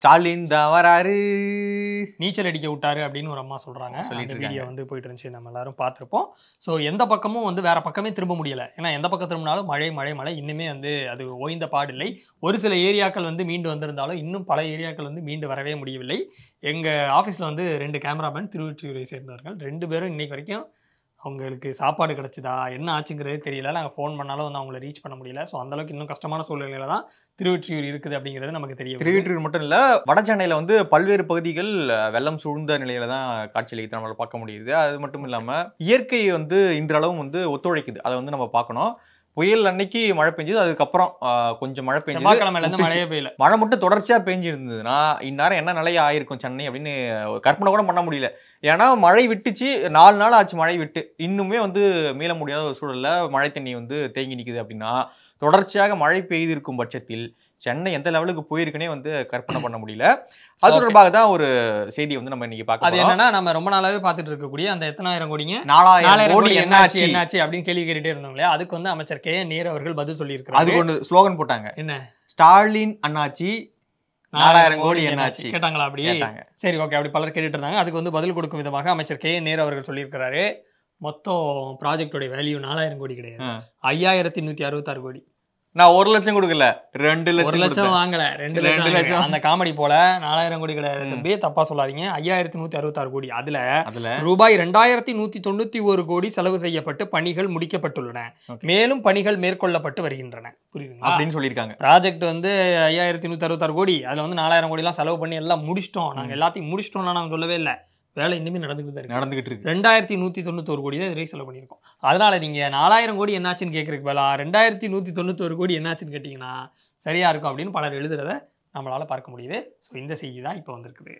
ஸ்டாலின் தான் வராரு நீச்சல் அடிக்க விட்டாரு அப்படின்னு ஒரு அம்மா சொல்றாங்க சொல்லிட்டு அந்த இருக்காங்க. வீடியோ வந்து போயிட்டு இருந்துச்சு நம்ம எல்லாரும் பார்த்திருப்போம் ஸோ எந்த பக்கமும் வந்து வேற பக்கமே திரும்ப முடியல ஏன்னா எந்த பக்கம் திரும்பினாலும் மழை மழை மழை இன்னுமே வந்து அது ஓய்ந்த பாடில்லை ஒரு சில ஏரியாக்கள் வந்து மீண்டு வந்திருந்தாலும் இன்னும் பல ஏரியாக்கள் வந்து மீண்டு வரவே முடியவில்லை எங்க ஆஃபீஸ்ல வந்து ரெண்டு கேமராமேன் திருவொற்றியூரை சேர்ந்தவர்கள் ரெண்டு பேரும் இன்னைக்கு வரைக்கும் அவங்களுக்கு சாப்பாடு கிடைச்சதா என்ன ஆச்சுங்கிறது தெரியல நாங்கள் ஃபோன் பண்ணாலும் வந்து அவங்கள ரீச் பண்ண முடியல ஸோ அந்தளவுக்கு இன்னும் கஷ்டமான சூழ்நிலையில தான் திருவொற்றியூர் இருக்குது அப்படிங்கிறது நமக்கு தெரிய வருது. திருவீட்டூர் மட்டும் இல்ல வட சென்னையில வந்து பல்வேறு பகுதிகள் அஹ், வெள்ளம் சூழ்ந்த நிலையில தான் காட்சியளித்து நம்மளால பார்க்க முடியுது அது மட்டும் இல்லாம இயற்கை வந்து இன்றளவும் வந்து ஒத்துழைக்குது அதை வந்து நம்ம பார்க்கணும் புயல் அன்னைக்கு மழை பெஞ்சது அதுக்கப்புறம் அஹ், கொஞ்சம் மழை பெஞ்சது செவ்வாய்க்கிழமையில இருந்து விட்டுச்சு. மழையே பெய்யல மழை மட்டும் தொடர்ச்சியா பெஞ்சு இருந்ததுன்னா இந்நேரம் என்ன நிலையா ஆயிருக்கும் சென்னை அப்படின்னு கற்பனை கூட பண்ண முடியல ஏன்னா மழை விட்டுச்சு நாலு நாள் ஆச்சு மழை விட்டு இன்னுமே வந்து மீள முடியாத ஒரு சூழல்ல மழை தண்ணி வந்து தேங்கி நிக்குது அப்படின்னா தொடர்ச்சியாக மழை பெய்திருக்கும் பட்சத்தில் சென்னை எந்த லெவலுக்கு போயிருக்குன்னே வந்து கற்பனை பண்ண முடியல அது Okay. தொடர்பாக தான் ஒரு செய்தி வந்து நம்ம இன்னைக்கு அது பார்க்க போறோம் என்னன்னா நம்ம ரொம்ப நாளாவே பார்த்துட்டு இருக்கக்கூடிய அந்த எத்தனாயிரம் கோடிங்க நாலாயிரம் நாலாயிரம் கோடி கோடி என்னாச்சு என்னாச்சு என்னாச்சு அப்படின்னு கேள்வி கேட்டுட்டே இருந்தோம் இல்லையா அதுக்கு வந்து அமைச்சர் கே நேரு அவர்கள் பதில் சொல்லியிருக்காரு அதுக்கு ஒன்று ஸ்லோகன் போட்டாங்க என்ன ஸ்டாலின் அண்ணாச்சி நாலாயிரம் கோடி என்னாச்சு கேட்டாங்களா அப்படி கேட்டாங்க சரி ஓகே அப்படி பலர் கேட்டுட்டு இருந்தாங்க அதுக்கு வந்து பதில் கொடுக்கும் விதமாக அமைச்சர் கே நேரு அவர்கள் சொல்லியிருக்கிறாரு மொத்தம் ப்ராஜெக்டோட வேல்யூ நாலாயிரம் கோடி கிடையாது ஆ. ஐயாயிரத்தி நூத்தி அறுபத்தாறு கோடி நான் ஒரு லட்சம் கொடுக்கல ரெண்டு ஒரு லட்சம் லட்சம் கொடுத்தேன். வாங்கல ரெண்டு ரெண்டு லட்சம் லட்சம். வாங்கிருக்கேன். அந்த காமெடி போல நாலாயிரம் கோடி கிடையாது ம். தம்பி தப்பா சொல்லாதீங்க ஐயாயிரத்தி நூத்தி அறுபத்தாறு கோடி அதுல அதுல ரூபாய் ரெண்டாயிரத்தி நூத்தி தொண்ணூத்தி ஒரு கோடி செலவு செய்யப்பட்டு பணிகள் முடிக்கப்பட்டுள்ளன Okay. மேலும் பணிகள் மேற்கொள்ளப்பட்டு வருகின்றன புரியுதுங்களா அப்படின்னு சொல்லியிருக்காங்க ப்ராஜெக்ட் வந்து ஐயாயிரத்தி நூத்தி அறுபத்தாறு கோடி அதுல வந்து நாலாயிரம் கோடி எல்லாம் செலவு பண்ணி எல்லாம் முடிச்சிட்டோம் நாங்க ம். எல்லாத்தையும் முடிச்சிட்டோம்னா நாங்க சொல்லவே இல்லை வேலை இன்னுமே நடந்துகிட்டு தான் இருக்கு நடந்துகிட்டு இருக்கு ரெண்டாயிரத்தி நூத்தி தொண்ணூத்தோரு கோடி தான் இதுவரை செலவு பண்ணியிருக்கோம் அதனால நீங்க நாலாயிரம் கோடி என்னாச்சுன்னு கேட்கறதுக்கு பதிலா ரெண்டாயிரத்தி நூத்தி தொண்ணூத்தோரு கோடி என்னாச்சுன்னு கேட்டீங்கன்னா சரியா இருக்கும் அப்படின்னு பலர் எழுதுறத நம்மளால பார்க்க முடியுது ஸோ இந்த செய்தி தான் இப்போ வந்திருக்குது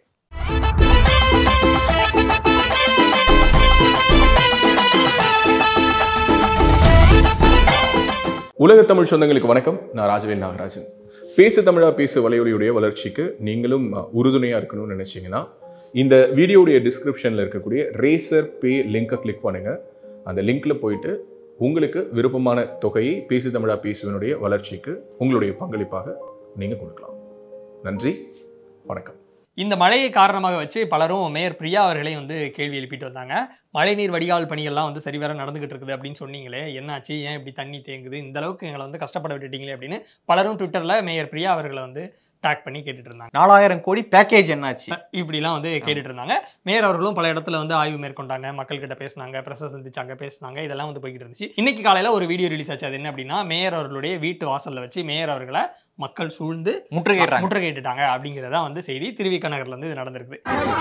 உலக தமிழ் சொந்தங்களுக்கு வணக்கம் நான் ராஜவேல் நாகராஜன் பேசு தமிழா பேசு வலையொலியுடைய வளர்ச்சிக்கு நீங்களும் அஹ், உறுதுணையா இருக்கணும்னு நினைச்சீங்கன்னா இந்த வீடியோடைய டிஸ்கிரிப்ஷன்ல இருக்கக்கூடிய ரேசர் பே லிங்கை கிளிக் பண்ணுங்க அந்த லிங்க்ல போயிட்டு உங்களுக்கு விருப்பமான தொகையை பேசு தமிழா பேசுவனுடைய வளர்ச்சிக்கு உங்களுடைய பங்களிப்பாக நீங்க கொடுக்கலாம் நன்றி வணக்கம் இந்த மழையை காரணமாக வச்சு பலரும் மேயர் பிரியா அவர்களையும் வந்து கேள்வி எழுப்பிட்டு வந்தாங்க மழைநீர் வடிகால் பணிகள்லாம் வந்து சரிவர நடந்துகிட்டு இருக்குது அப்படின்னு சொன்னீங்களே என்னாச்சு ஏன் இப்படி தண்ணி தேங்குது இந்த அளவுக்கு எங்களை வந்து கஷ்டப்பட விட்டுட்டீங்களே அப்படின்னு பலரும் ட்விட்டர்ல மேயர் பிரியா அவர்களை வந்து டேக் பண்ணி கேட்டுட்டு இருந்தாங்க நாலாயிரம் கோடி பேக்கேஜ் என்னாச்சு இப்படிலாம் வந்து கேட்டுட்டு இருந்தாங்க மேயர் அவர்களும் பல இடத்துல வந்து ஆய்வு மேற்கொண்டாங்க மக்கள் கிட்ட பேசினாங்க பிரச சந்திச்சாங்க பேசினாங்க இதெல்லாம் வந்து போய்கிட்டு இருந்துச்சு இன்னைக்கு காலையில ஒரு வீடியோ ரிலீஸ் ஆச்சு அது என்ன அப்படின்னா மேயர் அவர்களுடைய வீட்டு வாசல்ல வச்சு மேயர் அவர்களை மக்கள் சூழ்ந்து முற்றுகையிடுறாங்க முற்றுகையிட்டுட்டாங்க அப்படிங்கிறதா வந்து செய்தி திருவிக நகர்ல இருந்து இது நடந்திருக்கு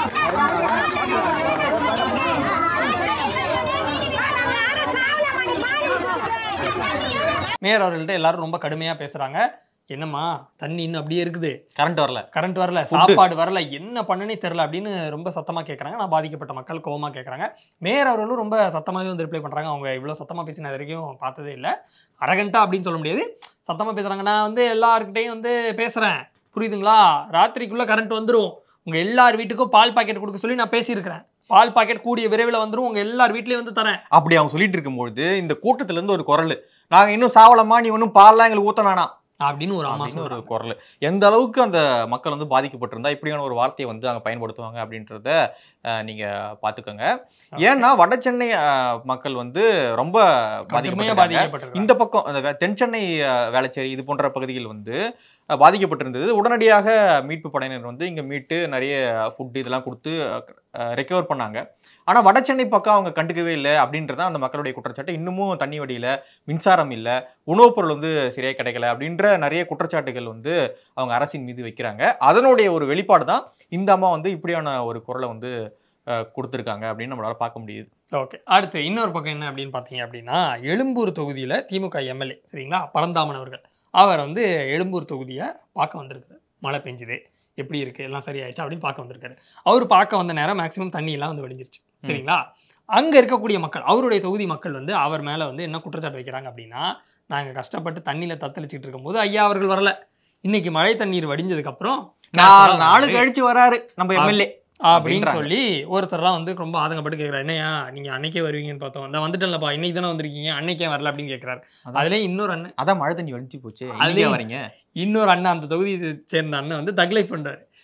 மேயர் அவர்கள்ட்ட எல்லாரும் ரொம்ப கடுமையா பேசுறாங்க என்னம்மா தண்ணி இன்னும் அப்படியே இருக்குது கரண்ட் வரல கரண்ட் வரல சாப்பாடு வரல என்ன பண்ணுனே தெரியல அப்படின்னு ரொம்ப சத்தமா கேட்கறாங்க நான் பாதிக்கப்பட்ட மக்கள் கோவமா கேட்கறாங்க மேயர் அவர்களும் ரொம்ப சத்தமாவே வந்து ரிப்ளை பண்றாங்க அவங்க இவ்வளவு சத்தமா பேசி நான் இது வரைக்கும் பார்த்ததே இல்லை அரகண்டா அப்படின்னு சொல்ல முடியாது சத்தமா பேசுறாங்க நான் வந்து எல்லார்கிட்டையும் வந்து பேசுறேன் புரியுதுங்களா ராத்திரிக்குள்ள கரண்ட் வந்துரும் உங்க எல்லார் வீட்டுக்கும் பால் பாக்கெட் கொடுக்க சொல்லி நான் பேசியிருக்கிறேன் பால் பாக்கெட் கூடிய விரைவில் வந்துரும் உங்க எல்லார் வீட்லயும் வந்து தரேன் அப்படி அவங்க சொல்லிட்டு இருக்கும்பொழுது இந்த கூட்டத்துல இருந்து ஒரு குரல் நாங்க இன்னும் சாவலமா நீ ஒன்றும் பால்லாம் எங்களுக்கு ஊத்த வேணாம் அப்படின்னு ஒரு அம்மா அப்படின்னு ஒரு சொல்றாங்க குரல் எந்த அளவுக்கு அந்த மக்கள் வந்து பாதிக்கப்பட்டிருந்தா இப்படியான ஒரு வார்த்தையை வந்து அங்க பயன்படுத்துவாங்க அப்படின்றத அஹ், நீங்க பாத்துக்கோங்க ஏன்னா வட சென்னை அஹ், மக்கள் வந்து ரொம்ப கடுமையா பாதிக்கப்பட்டிருக்காங்க பாதிக்கப்பட்டிருக்காங்க இந்த பக்கம் அந்த வே- தென் சென்னை அஹ், வேளச்சேரி இது போன்ற பகுதிகள் வந்து அஹ், பாதிக்கப்பட்டிருந்தது உடனடியாக மீட்பு படையினர் வந்து இங்க மீட்டு நிறைய ஃபுட் இதெல்லாம் கொடுத்து ரெக்கவர் பண்ணாங்க ஆனா வட சென்னை பக்கம் அவங்க கண்டுக்கவே இல்லை அப்படின்றதான் அந்த மக்களுடைய குற்றச்சாட்டு இன்னமும் தண்ணி வடியில மின்சாரம் இல்லை உணவுப் பொருள் வந்து சரியா கிடைக்கல அப்படின்ற நிறைய குற்றச்சாட்டுகள் வந்து அவங்க அரசின் மீது வைக்கிறாங்க அதனுடைய ஒரு வெளிப்பாடு தான் இந்த அம்மா வந்து இப்படியான ஒரு குரலை வந்து அஹ், கொடுத்திருக்காங்க அப்படின்னு நம்மளால பார்க்க முடியுது ஓகே அடுத்து இன்னொரு பக்கம் என்ன அப்படின்னு பார்த்தீங்க அப்படின்னா எழும்பூர் தொகுதியில் திமுக எம்எல்ஏ சரிங்களா பரந்தாமன் அவர்கள் அவர் வந்து எழும்பூர் தொகுதியை பார்க்க வந்திருக்காரு மழை பெஞ்சுது எப்படி இருக்கு எல்லாம் சரியாயிடுச்சு அப்படின்னு பார்க்க வந்திருக்காரு அவர் பார்க்க வந்த நேரம் மேக்ஸிமம் தண்ணி எல்லாம் வந்து வடிஞ்சிருச்சு சரிங்களா அங்க இருக்கக்கூடிய மக்கள் அவருடைய தொகுதி மக்கள் வந்து அவர் மேல வந்து என்ன குற்றச்சாட்டு வைக்கிறாங்க அப்படின்னா நாங்க கஷ்டப்பட்டு தண்ணியில தத்தளிச்சிட்டு இருக்கும்போது ஐயா அவர்கள் வரல இன்னைக்கு மழை தண்ணீர் வடிஞ்சதுக்கு அப்புறம் நாலு நாள் கழிச்சு வராரு நம்ம எம்எல்ஏ அப்படின்னு அப்படின்றாங்க. சொல்லி ஒருத்தர்லாம் வந்து ரொம்ப ஆதங்கப்பட்டு கேட்குறாரு என்னையா நீங்க அன்னைக்கே வருவீங்கன்னு பார்த்தோம் அந்த வந்துட்டேன்லப்பா இன்னைக்கு தானே வந்திருக்கீங்க அன்னைக்கே வரல அப்படின்னு கேட்குறாரு அதான். அதுல இன்னொரு அண்ணன் அதான் மழை தண்ணி வடிச்சு போச்சு அதுலயும் இன்னைக்கே வரீங்க இன்னொரு அண்ணன் அந்த தொகுதியை சேர்ந்த அண்ணன் வந்து தக்லைஃப் பண்றாரு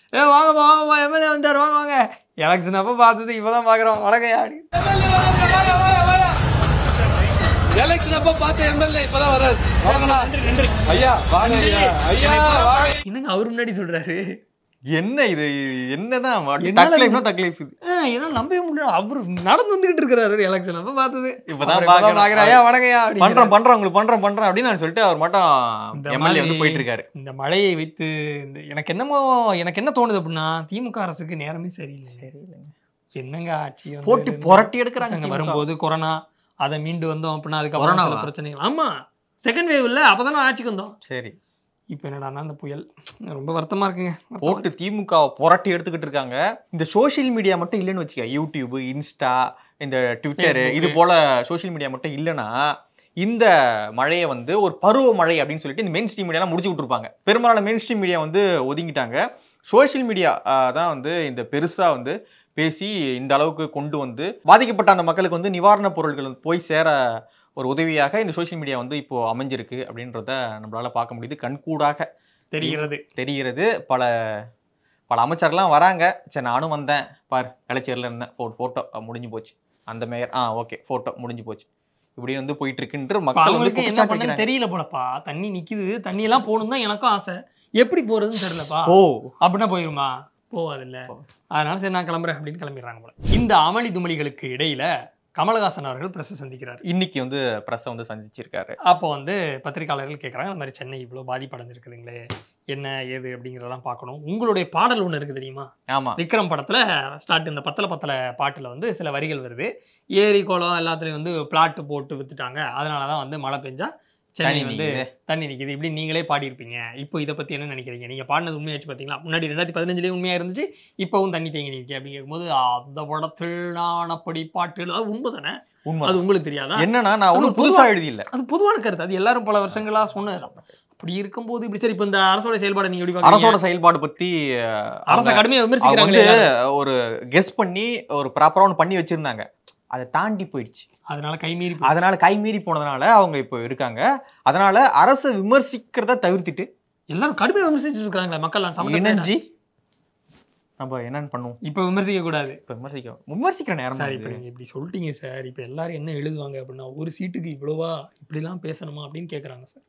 ஏ வாங்கப்பா வாங்கப்பா எம்எல்ஏ வந்தார் வாங்க வாங்க எலெக்ஷன் அப்போ பார்த்தது இப்போதான் பார்க்குறோம் வணக்கம் ஆடி எலெக்ஷன் அப்ப பார்த்த எம்எல்ஏ இப்பதான் வர்றாரு வாங்கண்ணா ஐயா வாங்க ஐயா ஐயா வாங்க என்னங்க அவர் முன்னாடி சொல்றாரு என்ன இது என்னதான் என்னால தக்லைஃப்னா தக்லைஃப் இது ஆ, என்னால நம்பவே முடியல அவர் நடந்து வந்துகிட்டு இருக்கிறாரு எலெக்ஷன் அப்போ பார்த்தது இப்பதான் அப்புறம் பார்க்கறேன். பார்க்கறேன் ஐயா வணக்கம்யா பண்றோம் அப்படிங்கிறாரு. பண்றோம் உங்களுக்கு பண்றோம் பண்றேன் அப்படின்னு நான் சொல்லிட்டு அவர் மட்டும் இந்த எம்எல்ஏ வந்து மாதிரி போயிட்டு இருக்காரு இந்த மழையை வைத்து இந்த எனக்கு என்னமோ எனக்கு என்ன தோணுது அப்படின்னா திமுக அரசுக்கு நேரமே சரியில்லை என்னங்க ஆட்சி வந்து போட்டு இது- புரட்டி எடுக்கிறாங்க அங்க திமுக. வரும்போது கொரோனா அதை மீண்டு வந்தோம் அப்படின்னா அதுக்கப்புறம் சில கொரோனாவா? பிரச்சனைகள் ஆமா செகண்ட் வேவ் இல்ல அப்பதானே ஆட்சிக்கு வந்தோம் சரி இப்போ என்னடான்னா அந்த புயல் ரொம்ப வருத்தமா இருக்குங்க வருத்தமா போட்டு திமுக புரட்டி எடுத்துக்கிட்டு இருக்காங்க இந்த சோஷியல் மீடியா மட்டும் இல்லைன்னு வச்சுக்க யூடியூப் இன்ஸ்டா இந்த ட்விட்டர் Facebook. இது போல சோஷியல் மீடியா மட்டும் இல்லைன்னா இந்த மழையை வந்து ஒரு பருவ மழை அப்படின்னு சொல்லிட்டு இந்த மெயின் ஸ்ட்ரீம் மீடியாலாம் முடிச்சு விட்டுருப்பாங்க பெரும்பாலான மெயின் ஸ்ட்ரீம் மீடியா வந்து ஒதுங்கிட்டாங்க சோஷியல் மீடியா தான் வந்து இந்த பெருசா வந்து பேசி இந்த அளவுக்கு கொண்டு வந்து பாதிக்கப்பட்ட அந்த மக்களுக்கு வந்து நிவாரணப் பொருட்கள் வந்து போய் சேர ஒரு உதவியாக இந்த சோஷியல் மீடியா வந்து இப்போ அமைஞ்சிருக்கு அப்படின்றத நம்மளால பார்க்க முடியுது கண்கூடாக தெரிகிறது தெரிகிறது பல பல அமைச்சர்லாம் வராங்க சரி நானும் வந்தேன் பார் கலைச்சேரில் இருந்தேன் ஃபோ ஃபோட்டோ முடிஞ்சு போச்சு அந்த மேயர் ஆ ஓகே ஃபோட்டோ முடிஞ்சு போச்சு இப்படி வந்து போயிட்டு இருக்குன்ற இப்ப மக்கள் வந்து அவங்களுக்கு என்ன குற்றச்சாட்டு பண்ணு வைக்கிறாங்க. தெரியல போலப்பா தண்ணி நிக்குது தண்ணி எல்லாம் போகணும் தான் எனக்கும் ஆசை எப்படி போறதுன்னு தெரியலப்பா ஓ அப்படின்னா போயிருமா போவாதில்ல போகாது. அதனால சரி நான் கிளம்புறேன் அப்படின்னு கிளம்பிடுறாங்க போல இந்த அமளி துமளிகளுக்கு இடையில கமலஹாசன் அவர்கள் பிரஸ் சந்திக்கிறார் இன்னைக்கு வந்து பிரஸ்ஸை வந்து சந்திச்சிருக்காரு அப்போ வந்து பத்திரிகையாளர்கள் கேட்குறாங்க இந்த மாதிரி சென்னை இவ்வளோ பாதிப்படைஞ்சிருக்குதுங்களே என்ன ஏது அப்படிங்கிறதெல்லாம் பார்க்கணும் உங்களுடைய பாடல் ஒன்று இருக்குது தெரியுமா ஆமா விக்ரம் படத்தில் ஸ்டார்ட் இந்த பத்தல பத்தல பாட்டில் வந்து சில வரிகள் வருது ஏரி குளம் எல்லாத்துலேயும் வந்து பிளாட் போட்டு வித்துட்டாங்க அதனால தான் வந்து மழை பெஞ்சா சென்னை தண்ணி வந்து நிக்குது. தண்ணி நிற்கிது இப்படி நீங்களே பாடியிருப்பீங்க இப்போ இதை பற்றி என்ன நினைக்கிறீங்க நீங்கள் பாடினது உண்மையாச்சு பார்த்தீங்களா முன்னாடி ரெண்டாயிரத்தி பதினஞ்சுலேயும் உண்மையாக இருந்துச்சு இப்போவும் தண்ணி தேங்கி நிற்கி அப்படின்னு கேட்கும்போது அந்த படத்தில் நான் அப்படி பாட்டு எழுத- அது உண்மை தானே உண்மை அது உங்களுக்கு தெரியாதா என்னன்னா நான் அது ஒன்றும் ஒரு புதுசா எழுதி இல்ல அது பொதுவான கருத்து அது எல்லாரும் பல வருஷங்களா சொன்னது அப்படி இருக்கும்போது இப்படி சரி இப்போ இந்த அரசோட செயல்பாடு நீங்க எப்படி பார்க்கறீங்க? அரசோட செயல்பாடு பத்தி அஹ், அரச அவங்க- கடுமையா அவங்க விமர்சிக்கிறாங்களே வந்து எல்லாரும். ஒரு கெஸ் பண்ணி ஒரு ப்ராப்பரா ஒன்று பண்ணி வச்சிருந்தாங்க அதை தாண்டி போயிடுச்சு அதனால கைமீறி போச்சு. அதனால கைமீறி போனதுனால அவங்க இப்போ இருக்காங்க அதனால அரசு விமர்சிக்கிறத தவிர்த்துட்டு எல்லாரும் கடுமையா விமர்சிச்சுட்டு இருக்காங்களே மக்கள் நான் சம்மந்தமே இல்லை. இணைஞ்சி நம்ம என்னன்னு பண்ணுவோம் இப்ப விமர்சிக்க கூடாது இப்ப விமர்சிக்க விமர்சிக்கிற நேரம் சார் தான் இப்ப இது. நீங்க இப்படி சொல்லிட்டீங்க சார் இப்ப எல்லாரும் என்ன எழுதுவாங்க அப்படின்னா ஒரு சீட்டுக்கு இவ்வளவா இப்படிலாம் பேசணுமா அப்படின்னு கேக்குறாங்க சார்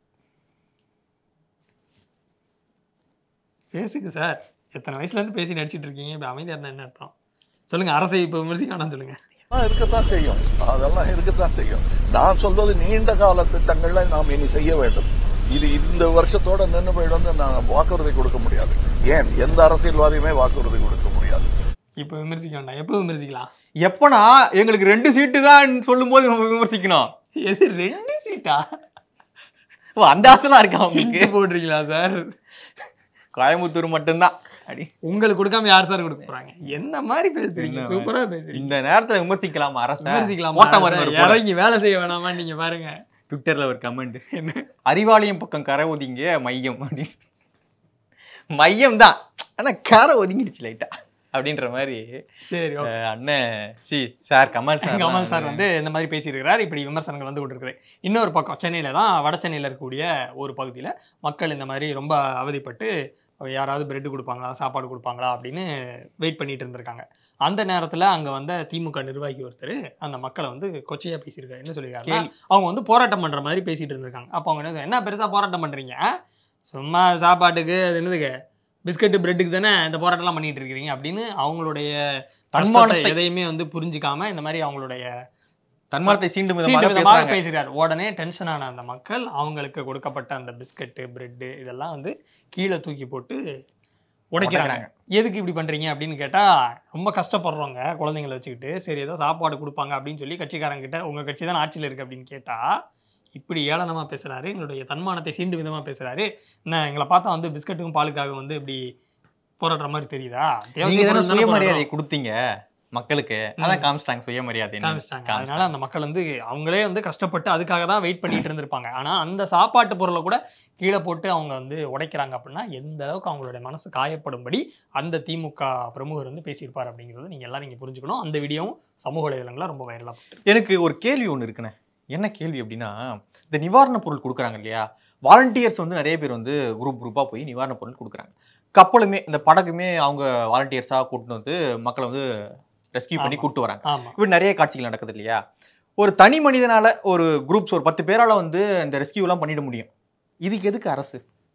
பேசுங்க சார் எத்தனை வயசுல இருந்து பேசி நடிச்சிட்டு இருக்கீங்க இப்ப அமைதியா இருந்தா என்ன அர்த்தம் சொல்லுங்க அரசை இப்ப விமர்சிக்க வேணாம் சொல்லுங்க அதெல்லாம் இருக்கத்தான் செய்யும் அதெல்லாம் இருக்கத்தான் செய்யும் நான் சொல்வது நீண்ட கால திட்டங்களை நாம் இனி செய்ய வேண்டும் இது இந்த வருஷத்தோட நின்று போயிடும் நான் வாக்குறுதி கொடுக்க முடியாது ஏன் எந்த அரசியல்வாதியுமே வாக்குறுதி கொடுக்க முடியாது இப்ப விமர்சிக்க வேண்டாம் எப்ப விமர்சிக்கலாம் எப்பனா எங்களுக்கு ரெண்டு சீட்டு தான் சொல்லும் போது நம்ம விமர்சிக்கணும் எது ரெண்டு சீட்டா ஓ அந்த ஆசைலாம் இருக்கா உங்களுக்கு உங்களுக்கு போடுறீங்களா சார் கோயம்புத்தூர் மட்டும்தான் அடி உங்களுக்கு கொடுக்காம யார் சார் கொடுக்க போறாங்க என்ன மாதிரி பேசுறீங்க என்ன சூப்பரா பேசுறீங்க இந்த நேரத்துல விமர்சிக்கலாமா அரச விமர்சிக்கலாம் போட்ட மாதிரி ஒரு போடு. இறங்கி வேலை செய்ய வேணாமா நீங்க பாருங்க ட்விட்டர்ல ஒரு கமெண்ட் என்ன அறிவாலயம் பக்கம் கரை ஒதுங்க மையம் அப்படின்னு மையம் தான் ஆனா கரை ஒதுங்கிடுச்சு லைட்டா அப்படின்ற மாதிரி சரி ஓகே அஹ், அண்ணன் சி sir Kamal sir Kamal sir வந்து இந்த மாதிரி பேசியிருக்கிறார் இப்படி விமர்சனங்கள் வந்து கொண்டிருக்குது இன்னொரு பக்கம் சென்னையில தான் வட சென்னையில இருக்கக்கூடிய ஒரு பகுதியில மக்கள் இந்த மாதிரி ரொம்ப அவதிப்பட்டு யாராவது பிரெட் கொடுப்பாங்களா சாப்பாடு கொடுப்பாங்களா அப்படின்னு வெயிட் பண்ணிட்டு இருந்திருக்காங்க அந்த நேரத்துல அங்க வந்த திமுக நிர்வாகி ஒருத்தர் அந்த மக்களை வந்து கொச்சையா பேசியிருக்காரு என்ன சொல்லியிருக்காரு கேலி. அவங்க வந்து போராட்டம் பண்ற மாதிரி பேசிட்டு இருந்திருக்காங்க அப்போ அவங்க என்ன சொல்றாங்க, என்ன பெருசா போராட்டம் பண்றீங்க சும்மா சாப்பாட்டுக்கு அது என்னதுக்கு பிஸ்கட்டு பிரெட்டுக்கு தானே இந்த போராட்டம்லாம் பண்ணிட்டு இருக்கிறீங்க அப்படின்னு அவங்களுடைய தன்மானத்தை கஷ்டத்தை எதையுமே வந்து புரிஞ்சுக்காம இந்த மாதிரி அவங்களுடைய தன்மானத்தை சீண்டும் சீண்டு விதமாக விதமாக பேசுறாங்க பேசுகிறார் உடனே டென்ஷன் ஆன அந்த மக்கள் அவங்களுக்கு கொடுக்கப்பட்ட அந்த பிஸ்கட்டு பிரெட்டு இதெல்லாம் வந்து கீழே தூக்கி போட்டு உடைக்கிறாங்க உடைக்கிறாங்க. எதுக்கு இப்படி பண்றீங்க அப்படின்னு கேட்டா ரொம்ப கஷ்டப்படுறவங்க குழந்தைங்களை வச்சுக்கிட்டு சரி ஏதோ சாப்பாடு கொடுப்பாங்க அப்படின்னு சொல்லி கட்சிக்காரங்க கிட்ட உங்க கட்சி தான் ஆட்சியில் இருக்கு அப்படின்னு கேட்டா இப்படி ஏளனமா பேசுறாரு எங்களுடைய தன்மானத்தை சீண்டு விதமா பேசுறாரு என்ன எங்களை பார்த்தா வந்து பிஸ்கட்டுக்கும் பாலுக்காக வந்து இப்படி போராடுற மாதிரி தெரியுதா நீங்க தானே தேவசிய சுயமரியாதை கொடுத்தீங்க மக்களுக்கு அதான் காமிச்சிட்டாங்க சுயமரியாதை காமிச்சிட்டாங்க அதனால அந்த மக்கள் வந்து அவங்களே வந்து கஷ்டப்பட்டு அதுக்காக தான் வெயிட் பண்ணிட்டு இருந்திருப்பாங்க ஆனா அந்த சாப்பாட்டு பொருளை கூட கீழே போட்டு அவங்க வந்து உடைக்கிறாங்க அப்படின்னா எந்த அளவுக்கு அவங்களுடைய மனசு காயப்படும்படி அந்த திமுக பிரமுகர் வந்து பேசியிருப்பார் அப்படிங்கிறது நீங்க எல்லாரும் நீங்க புரிஞ்சுக்கணும் அந்த வீடியோவும் சமூக வலைதளங்கள்ல ரொம்ப வைரலா எனக்கு ஒரு கேள்வி ஒண்ணு இருக்குண்ணே என்ன கேள்வி அப்படின்னா இந்த நிவாரணப் பொருள் கொடுக்குறாங்க இல்லையா வாலண்டியர்ஸ் வந்து நிறைய பேர் வந்து குரூப் குரூப்பாக போய் நிவாரணப் பொருள் கொடுக்குறாங்க கப்பலுமே இந்த படகுமே அவங்க வாலண்டியர்ஸாக கூட்டிட்டு வந்து மக்களை வந்து ரெஸ்கியூ பண்ணி ஆமா. கூட்டு வராங்க ஆமா இப்படி நிறைய காட்சிகள் நடக்குது இல்லையா ஒரு தனி மனிதனால ஒரு குரூப்ஸ் ஒரு பத்து பேரால வந்து இந்த ரெஸ்கியூலாம் பண்ணிட முடியும் இதுக்கு எதுக்கு அரசு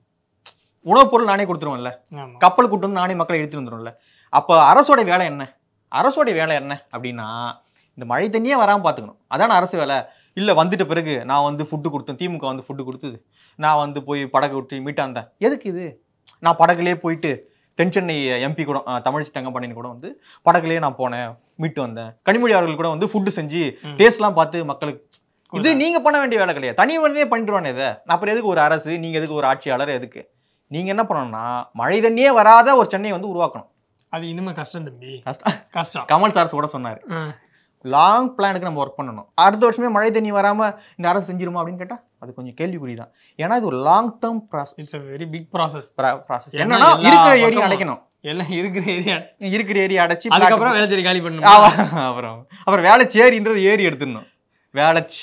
உணவுப் பொருள் நானே கொடுத்துருவேன்ல ஆமா கப்பல் கூட்டு வந்து நானே மக்களை எடுத்துட்டு வந்துடும்ல அப்போ அரசோட வேலை என்ன அரசோட வேலை என்ன அப்படின்னா இந்த மழை தண்ணியே வராமல் பார்த்துக்கணும் அதான அரசு வேலை இல்லை வந்துட்ட பிறகு நான் வந்து ஃபுட்டு கொடுத்தேன் திமுக வந்து ஃபுட்டு கொடுத்தது நான் வந்து போய் படகு விட்டு மீட்டாந்தேன் எதுக்கு இது நான் படகுலேயே போயிட்டு தென்சென்னை எம்பி கூட அஹ், தமிழிசை தங்கப்பாண்டியன் கூட வந்து படகுலேயே நான் போனேன் மீட்டு வந்தேன் கனிமொழி அவர்கள் கூட வந்து ஃபுட்டு செஞ்சு ம். டேஸ்ட்லாம் பார்த்து மக்களுக்கு இது நீங்க பண்ண வேண்டிய வேலை கிடையாது தனி மனிதனே பண்ணிடுவானே இதை அப்புறம் எதுக்கு ஒரு அரசு நீங்க எதுக்கு ஒரு ஆட்சியாளர் எதுக்கு நீங்க என்ன பண்ணணும்னா மழை தண்ணியே வராத ஒரு சென்னையை வந்து உருவாக்கணும் அது இனிமே கஷ்டம் தம்பி கஷ்டம். கஷ்டம் கமல் சார் கூட சொன்னாரு ஆ. லாங் பிளானுக்கு நம்ம ஒர்க் பண்ணணும் அடுத்த வருஷமே மழை தண்ணி வராம இந்த அரசு செஞ்சிருமா அப்படின்னு கேட்டா அது கொஞ்சம் கேள்விக்குறி தான் ஏன்னா இது ஒரு long term process it's a very big process process ஏன்னா என்னன்னா எல்லா இருக்கிற ஏரியா பக்கமும் அடைக்கணும் எல்லாம் இருக்கிற ஏரியா இருக்கிற ஏரியா அடைச்சு அதுக்கப்புறம் வேலைச்சேரி காலி பண்ணணும் ஆமா, அப்புறம் அப்புறம் வேலைச்சி ஏரின்றது ஏரி எடுத்துடணும் வேலைச்சி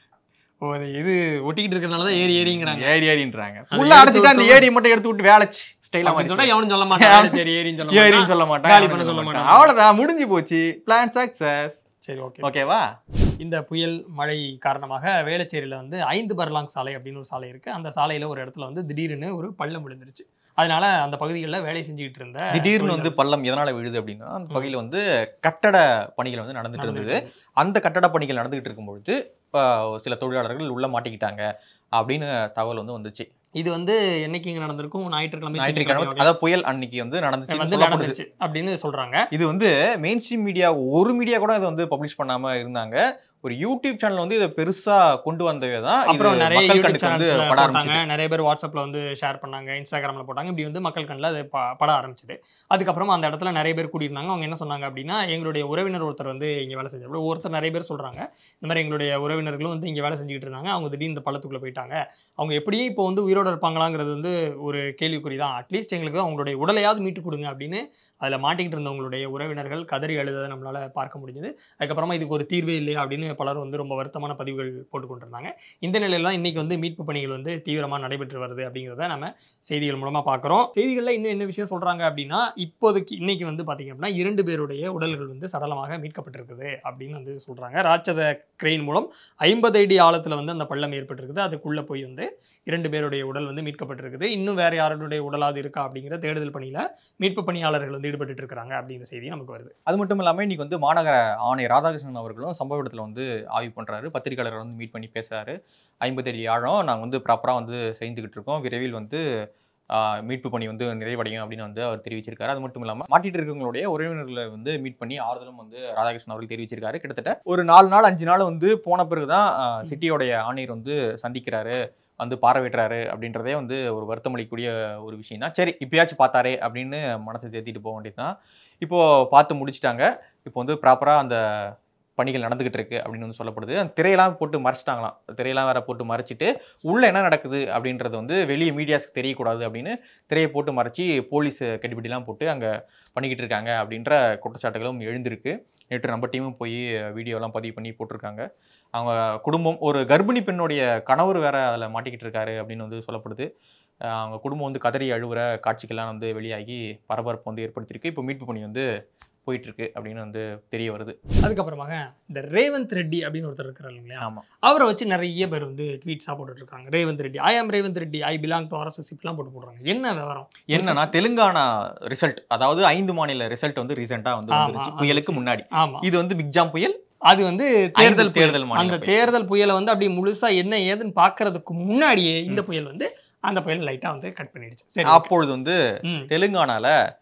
ஓ அது இது ஒட்டிக்கிட்டு இருக்கறனால தான் ஏரி ஏரிங்கிறாங்க ஏரி ஏரின்றாங்க அது உள்ள எடுத்து அடைச்சிட்டு அந்த விட்டோம். ஏரி மட்டும் எடுத்து விட்டு வேலைச்சு ஸ்டைலா அப்படின்னு சொன்னா மாதிரி எவனும் சொல்ல மாட்டான் வேலைச்சேரி ஏரின்னு சொல்ல ஏரின்னு மாட்டான் சொல்ல மாட்டான் காலி அவனும் பண்ண சொல்ல மாட்டான். மாட்டான். அவ்வளவுதான் முடிஞ்சு போச்சு பிளான் சக்சஸ் சரி ஓகே ஓகேவா இந்த புயல் மழை காரணமாக வேளச்சேரியில் வந்து ஐந்து பர்லாங் சாலை அப்படின்னு ஒரு சாலை இருக்கு அந்த சாலையில ஒரு இடத்துல வந்து திடீர்னு ஒரு பள்ளம் விழுந்துருச்சு அதனால அந்த பகுதிகளில் வேலை செஞ்சுக்கிட்டு இருந்த திடீர்னு வந்து தொழிலாளர்கள் பள்ளம் எதனால விழுது அப்படின்னா அந்த ம். பகுதியில் வந்து கட்டட பணிகள் வந்து நடந்துட்டு இருந்தது நடந்துட்டு அந்த கட்டட பணிகள் நடந்துகிட்டு இருக்கும்பொழுது ஆஹ், சில தொழிலாளர்கள் உள்ள மாட்டிக்கிட்டாங்க அப்படின்னு தகவல் வந்து வந்துச்சு இது வந்து என்னைக்கு இங்க நடந்திருக்கும் ஞாயிற்றுக்கிழமை ஞாயிற்றுக்கிழமை திங்கட்கிழமை அதாவது புயல் அன்னைக்கு வந்து நடந்துச்சு வந்து நடந்துருச்சு அப்படின்னு சொல்றாங்க இது வந்து மெயின் ஸ்ட்ரீம் மீடியா ஒரு மீடியா கூட இதை வந்து பப்ளிஷ் பண்ணாம இருந்தாங்க ஒரு யூடியூப் சேனல் வந்து இதை பெருசா கொண்டு வந்தவே தான் இது அப்புறம் நிறைய மக்கள் யூடியூப் கண்ணுக்கு வந்து சேனல்ஸ்ல பட போட்டாங்க ஆரம்பிச்சது நிறைய பேர் வாட்ஸ்அப்ல வந்து ஷேர் பண்ணாங்க இன்ஸ்டாகிராம்ல போட்டாங்க இப்படி வந்து மக்கள் கண்ணில் அது ப- பட ஆரம்பிச்சது அதுக்கப்புறம் அந்த இடத்துல நிறைய பேர் கூடியிருந்தாங்க அவங்க என்ன சொன்னாங்க அப்படின்னா எங்களுடைய உறவினர் ஒருத்தர் வந்து இங்க வேலை செஞ்சாரு ஒருத்தர் நிறைய பேர் சொல்றாங்க இந்த மாதிரி எங்களுடைய உறவினர்களும் வந்து இங்க வேலை செஞ்சுக்கிட்டு இருந்தாங்க அவங்க திடீர்னு இந்த பள்ளத்துக்குள்ள போயிட்டாங்க அவங்க எப்படியும் இப்போ வந்து உயிரோட இருப்பாங்களாங்கிறது வந்து ஒரு கேள்விக்குறி தான் அட்லீஸ்ட் எங்களுக்கு அவங்களுடைய உடலையாவது மீட்டு கொடுங்க அப்படின்னு அதில் மாட்டிக்கிட்டு இருந்தவங்களுடைய உறவினர்கள் கதறி அழுததை நம்மளால பார்க்க முடிஞ்சது அதுக்கப்புறமா இதுக்கு ஒரு தீர்வே இல்லையா அப்படின்னு பலர் வந்து ரொம்ப வருத்தமான பதிவுகள் போட்டு கொண்டிருந்தாங்க இந்த நிலையில தான் இன்னைக்கு வந்து மீட்பு பணிகள் வந்து தீவிரமாக நடைபெற்று வருது அப்படிங்கிறத நம்ம செய்திகள் மூலமாக பார்க்குறோம் செய்திகளில் இன்னும் என்ன விஷயம் சொல்கிறாங்க அப்படின்னா இப்போதைக்கு இன்னைக்கு வந்து பார்த்தீங்க அப்படின்னா இரண்டு பேருடைய உடல்கள் வந்து சடலமாக மீட்கப்பட்டிருக்குது அப்படின்னு வந்து சொல்கிறாங்க ராட்சத கிரெயின் மூலம் ஐம்பது அடி ஆழத்தில் வந்து அந்த பள்ளம் ஏற்பட்டிருக்குது அதுக்குள்ளே போய் வந்து இரண்டு பேருடைய உடல் வந்து மீட்கப்பட்டிருக்குது இன்னும் வேறு யாருடைய உடலாவது இருக்கா அப்படிங்கிற தேடுதல் பணியில் மீட்பு பணியாளர்கள் வந்து ஈடுபட்டு இருக்காங்க அப்படிங்கிற செய்தி நமக்கு வருது அது மட்டும் இல்லாம இன்னைக்கு வந்து மாநகர ஆணையர் ராதாகிருஷ்ணன் அவர்களும் சம்பவ இடத்துல வந்து ஆய்வு பண்றாரு பத்திரிகையாளர் வந்து மீட் பண்ணி பேசுறாரு ஐம்பது அடி ஆழம் நாங்க வந்து ப்ராப்பரா வந்து செய்துக்கிட்டு இருக்கோம் விரைவில் வந்து ஆஹ், மீட்பு பணி வந்து நிறைவடையும் அப்படின்னு வந்து அவர் தெரிவிச்சிருக்காரு அது மட்டும் இல்லாம மாட்டிட்டு இருக்கவங்களுடைய உறவினர்களை வந்து மீட் பண்ணி ஆறுதலும் வந்து ராதாகிருஷ்ணன் அவர்கள் தெரிவிச்சிருக்காரு கிட்டத்தட்ட ஒரு நாலு நாள் அஞ்சு நாள் வந்து போன பிறகுதான் ஆஹ், சிட்டியோடைய ஆணையர் வந்து சந்திக்கிறாரு வந்து பார்வையிடுறாரு அப்படின்றதே வந்து ஒரு வருத்தமளிக்கக்கூடிய ஒரு விஷயம் தான் சரி இப்பயாச்சும் பார்த்தாரே அப்படின்னு மனசை தேத்திட்டு போக வேண்டியதுதான் இப்போ பார்த்து முடிச்சிட்டாங்க இப்போ வந்து ப்ராப்பராக அந்த பணிகள் நடந்துகிட்டு இருக்கு அப்படின்னு வந்து சொல்லப்படுது அந்த திரையெல்லாம் போட்டு மறைச்சிட்டாங்களாம் திரையெல்லாம் வேற போட்டு மறைச்சிட்டு உள்ள என்ன நடக்குது அப்படின்றது வந்து வெளியே மீடியாஸ்க்கு தெரியக்கூடாது அப்படின்னு திரையை போட்டு மறைச்சி போலீஸ் கெட்டிபிட்டிலாம் போட்டு அங்கே பண்ணிக்கிட்டு இருக்காங்க அப்படின்ற குற்றச்சாட்டுகளும் எழுந்திருக்கு நேற்று நம்ம டீமும் போய் வீடியோலாம் பதிவு பண்ணி போட்டிருக்காங்க அவங்க குடும்பம் ஒரு கர்ப்பிணி பெண்ணுடைய கணவர் வேற அதில் மாட்டிக்கிட்டு இருக்காரு அப்படின்னு வந்து சொல்லப்படுது அஹ் அவங்க குடும்பம் வந்து கதறி அழுவுற காட்சிகள்லாம் வந்து வெளியாகி பரபரப்பு வந்து ஏற்படுத்தியிருக்கு இப்போ மீட்பு பணி வந்து போயிட்டு இருக்கு அப்படின்னு வந்து தெரிய வருது அதுக்கப்புறமாக இந்த ரேவந்த் ரெட்டி அப்படின்னு ஒருத்தர் இருக்கிறாரு இல்லையா ஆமா அவரை வச்சு நிறைய பேர் வந்து ட்வீட்ஸாக போட்டுட்டு இருக்காங்க Revanth Reddy I am Revanth Reddy I belong to RSS இப்படிலாம் போட்டு போடுறாங்க என்ன விவரம் என்னன்னா தெலுங்கானா ரிசல்ட் அதாவது ஐந்து மாநில ரிசல்ட் வந்து ரீசெண்டா வந்து ஆமா, வந்துருச்சு ஆமா, புயலுக்கு சரி. முன்னாடி ஆமா இது வந்து பிக்ஜாம் புயல் அது வந்து தேர்தல் ஐந்து தேர்தல் புயல். மாநில அந்த புயல். தேர்தல் புயலை வந்து அப்படியே முழுசா என்ன ஏதுன்னு பார்க்கறதுக்கு முன்னாடியே இந்த புயல் வந்து அந்த புயல் லைட்டா வந்து கட் பண்ணிடுச்சு சரி okay. அப்பொழுது வந்து ம், தெலுங்கானால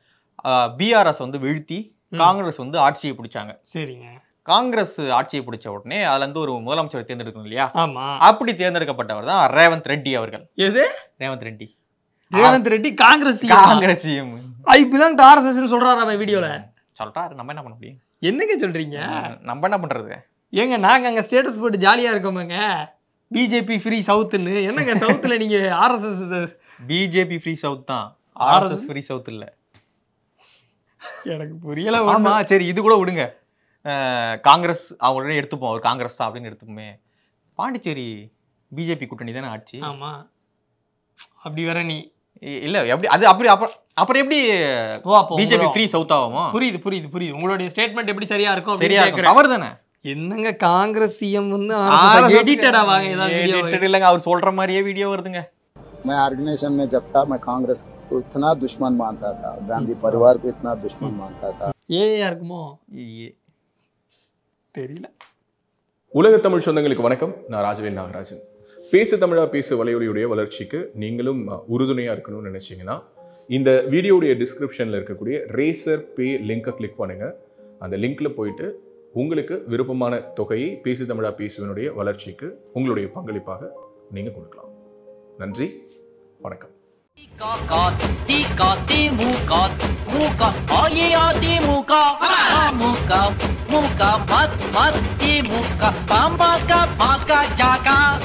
பிஆர்எஸ் வந்து வீழ்த்தி ம். காங்கிரஸ் வந்து ஆட்சியை பிடிச்சாங்க சரிங்க காங்கிரஸ் ஆட்சியை பிடிச்ச உடனே அதுல இருந்து ஒரு முதலமைச்சரை தேர்ந்தெடுக்கணும் இல்லையா ஆமா அப்படி தேர்ந்தெடுக்கப்பட்டவர் தான் ரேவந்த் ரெட்டி அவர்கள் எது Revanth Reddy Revanth Reddy Congress Congress CM I belong to RSS சொல்றாரு அவன் வீடியோல சொல்றாரு நம்ம என்ன பண்ண முடியும் என்னங்க சொல்றீங்க நம்ம என்ன பண்றது ஏங்க நாங்க அங்க ஸ்டேட்டஸ் போட்டு ஜாலியா இருக்கோமேங்க பிஜேபி ஃப்ரீ சவுத்துன்னு என்னங்க சவுத்துல நீங்க ஆர்எஸ்எஸ் பிஜேபி ஃப்ரீ சவுத் தான் RSS ஆர்எஸ்எஸ் ஃப்ரீ சவுத் இல்ல எனக்கு புரியல ஆமா ஒண்ணும். சரி இது கூட விடுங்க அஹ், காங்கிரஸ் அவங்களோட எடுத்துப்போம் அவர் காங்கிரஸ் தான் அப்படின்னு எடுத்துப்போமே பாண்டிச்சேரி பிஜேபி கூட்டணி தானே ஆட்சி ஆமா அப்படி வர நீ இ- இல்ல எப்படி அது அப்படி அப்புறம் அப்புறம் எப்படி ஓ அப்போ பிஜேபி உங்களோட- ஃப்ரீ சவுத் ஆகுமா புரியுது புரியுது புரியுது உங்களுடைய ஸ்டேட்மெண்ட் எப்படி சரியா இருக்கும் சரியா அப்படின்னு இருக்கும் கேக்குறேன். கவர் தானே என்னங்க காங்கிரஸ் சிஎம் வந்து RSS எடிட்டடா வாங்க ஏதாவது வீடியோ edited இல்லைங்க அவர் சொல்ற மாதிரியே வீடியோ வருதுங்க मैं ऑर्गेनाइजेशन में जब था मैं कांग्रेस को इतना दुश्मन मानता था गांधी परिवार को इतना दुश्मन मानता था ஏயா இருக்குமோ இ- தெரியல உலக தமிழ் சொந்தங்களுக்கு வணக்கம் நான் ராஜவேல் நாகராஜன் பேசு தமிழா பேசு வலையொலியுடைய வளர்ச்சிக்கு நீங்களும் அஹ், உறுதுணையா இருக்கணும்னு நினைச்சீங்கன்னா இந்த வீடியோடைய டிஸ்கிரிப்ஷன்ல இருக்கக்கூடிய ரேசர் பே லிங்கை கிளிக் பண்ணுங்க அந்த லிங்க்ல போயிட்டு உங்களுக்கு விருப்பமான தொகையை பேசு தமிழா பேசுவனுடைய வளர்ச்சிக்கு உங்களுடைய பங்களிப்பாக நீங்க கொடுக்கலாம் நன்றி வணக்கம் Tika ti muka muka aye ati muka muka muka mat mat ti muka pampas ka paska jaka